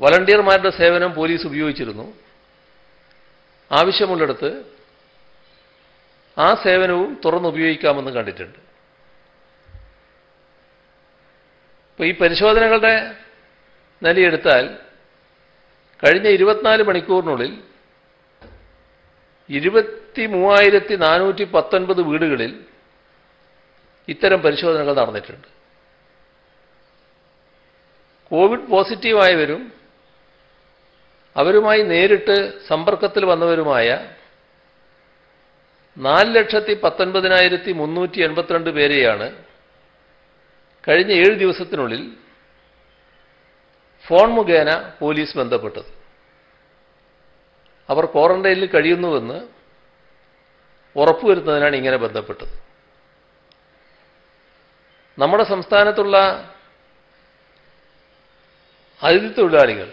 വളണ്ടിയർമാരുടെ സേവനം പോലീസ് ഉപയോഗിച്ചിരുന്നു ആവശ്യമുള്ളിടത്ത് ആ സേവനവും തുറന്നുപയോഗിക്കാമെന്ന് കണ്ടിട്ടുണ്ട് ഇപ്പോൾ ഈ പരിശോധനകളുടെ നിലയെടുത്താൽ കഴിഞ്ഞ ഇരുപത്തിനാല് മണിക്കൂറിനുള്ളിൽ ഇരുപത്തി മൂവായിരത്തി നാനൂറ്റി പത്തൊൻപത് വീടുകളിൽ ഇത്തരം പരിശോധനകൾ നടന്നിട്ടുണ്ട് കോവിഡ് പോസിറ്റീവായവരും അവരുമായി നേരിട്ട് സമ്പർക്കത്തിൽ വന്നവരുമായ നാല് ലക്ഷത്തി പത്തൊൻപതിനായിരത്തി മുന്നൂറ്റി എൺപത്തിരണ്ട് പേരെയാണ് കഴിഞ്ഞ ഏഴ് ദിവസത്തിനുള്ളിൽ ഫോൺ മുഖേന പോലീസ് ബന്ധപ്പെട്ടത് അവർ ക്വാറന്റൈനിൽ കഴിയുന്നുവെന്ന് ഉറപ്പുവരുത്തുന്നതിനാണ് ഇങ്ങനെ ബന്ധപ്പെട്ടത് നമ്മുടെ സംസ്ഥാനത്തുള്ള അതിഥി തൊഴിലാളികൾ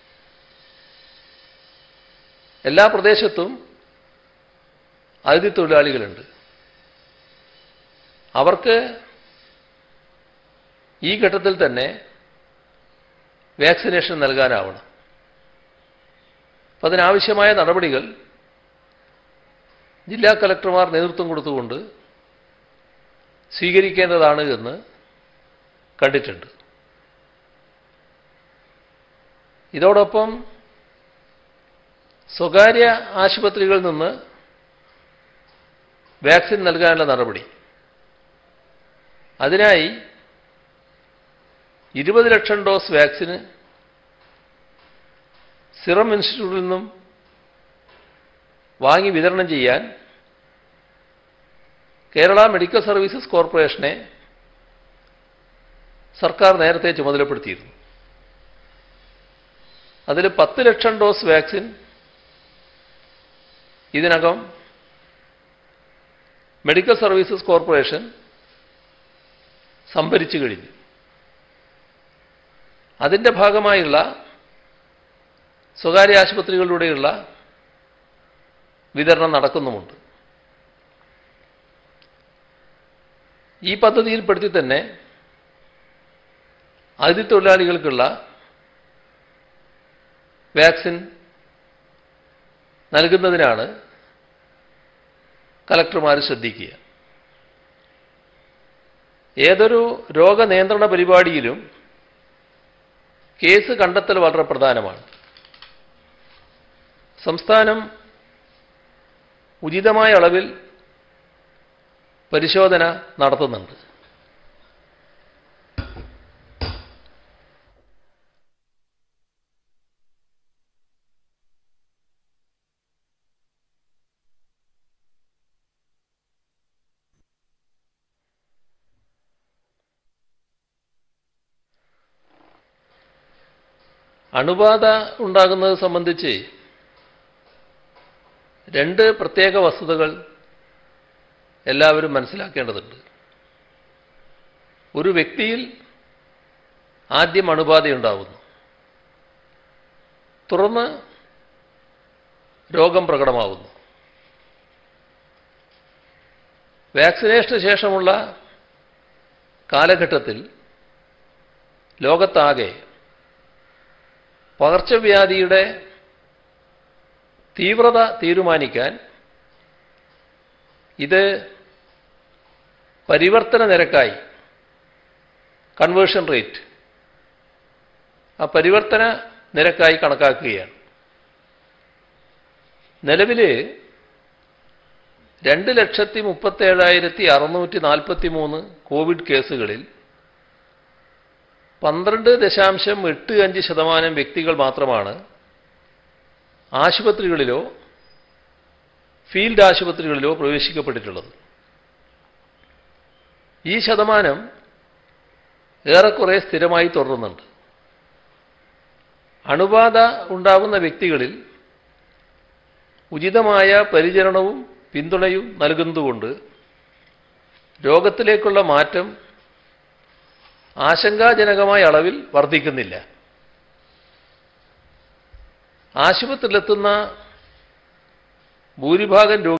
എല്ലാ പ്രദേശത്തും അതിഥി തൊഴിലാളികളുണ്ട് അവർക്ക് ഈ ഘട്ടത്തിൽ തന്നെ വാക്സിനേഷൻ നൽകാനാവണം അപ്പം അതിനാവശ്യമായ നടപടികൾ ജില്ലാ കലക്ടർമാർ നേതൃത്വം കൊടുത്തുകൊണ്ട് സ്വീകരിക്കേണ്ടതാണ് എന്ന് കണ്ടിട്ടുണ്ട് ഇതോടൊപ്പം സ്വകാര്യ ആശുപത്രികളിൽ നിന്ന് വാക്സിൻ നൽകാനുള്ള നടപടി അതിനായി ഇരുപത് ലക്ഷം ഡോസ് വാക്സിന് സിറം ഇൻസ്റ്റിറ്റ്യൂട്ടിൽ നിന്നും വാങ്ങി വിതരണം ചെയ്യാൻ കേരള മെഡിക്കൽ സർവീസസ് കോർപ്പറേഷനെ സർക്കാർ നേരത്തെ ചുമതലപ്പെടുത്തിയിരുന്നു അതിൽ പത്ത് ലക്ഷം ഡോസ് വാക്സിൻ ഇതിനകം മെഡിക്കൽ സർവീസസ് കോർപ്പറേഷൻ സംഭരിച്ചു കഴിഞ്ഞു അതിൻ്റെ ഭാഗമായുള്ള സ്വകാര്യ ആശുപത്രികളിലൂടെയുള്ള വിതരണം നടക്കുന്നുമുണ്ട് ഈ പദ്ധതിയിൽപ്പെടുത്തി തന്നെ അതിഥി തൊഴിലാളികൾക്കുള്ള വാക്സിൻ നൽകുന്നതിനാണ് കലക്ടർമാർ ശ്രദ്ധിക്കുക ഏതൊരു രോഗനിയന്ത്രണ പരിപാടിയിലും കേസ് കണ്ടെത്തൽ വളരെ പ്രധാനമാണ് സംസ്ഥാനം ഉചിതമായ അളവിൽ പരിശോധന നടത്തുന്നുണ്ട് അണുബാധ ഉണ്ടാകുന്നത് സംബന്ധിച്ച് രണ്ട് പ്രത്യേക വസ്തുതകൾ എല്ലാവരും മനസ്സിലാക്കേണ്ടതുണ്ട് ഒരു വ്യക്തിയിൽ ആദ്യം അണുബാധയുണ്ടാവുന്നു തുടർന്ന് രോഗം പ്രകടമാവുന്നു വാക്സിനേഷന് ശേഷമുള്ള കാലഘട്ടത്തിൽ ലോകത്താകെ പകർച്ചവ്യാധിയുടെ തീവ്രത തീരുമാനിക്കാൻ ഇത് പരിവർത്തന നിരക്കായി കൺവേർഷൻ റേറ്റ് ആ പരിവർത്തന നിരക്കായി കണക്കാക്കുകയാണ് നിലവിൽ രണ്ട് ലക്ഷത്തി മുപ്പത്തേഴായിരത്തി അറുന്നൂറ്റി നാൽപ്പത്തി മൂന്ന് കോവിഡ് കേസുകളിൽ പന്ത്രണ്ട് ദശാംശം എട്ട് അഞ്ച് ശതമാനം വ്യക്തികൾ മാത്രമാണ് ആശുപത്രികളിലോ ഫീൽഡ് ആശുപത്രികളിലോ പ്രവേശിക്കപ്പെട്ടിട്ടുള്ളത് ഈ ശതമാനം ഏറെക്കുറെ സ്ഥിരമായി തുടരുന്നുണ്ട് അണുബാധ ഉണ്ടാകുന്ന വ്യക്തികളിൽ ഉചിതമായ പരിചരണവും പിന്തുണയും നൽകുന്നതുകൊണ്ട് രോഗത്തിലേക്കുള്ള മാറ്റം ആശങ്കാജനകമായ അളവിൽ വർദ്ധിക്കുന്നില്ല ആശുപത്രിയിലെത്തുന്ന ഭൂരിഭാഗം രോഗി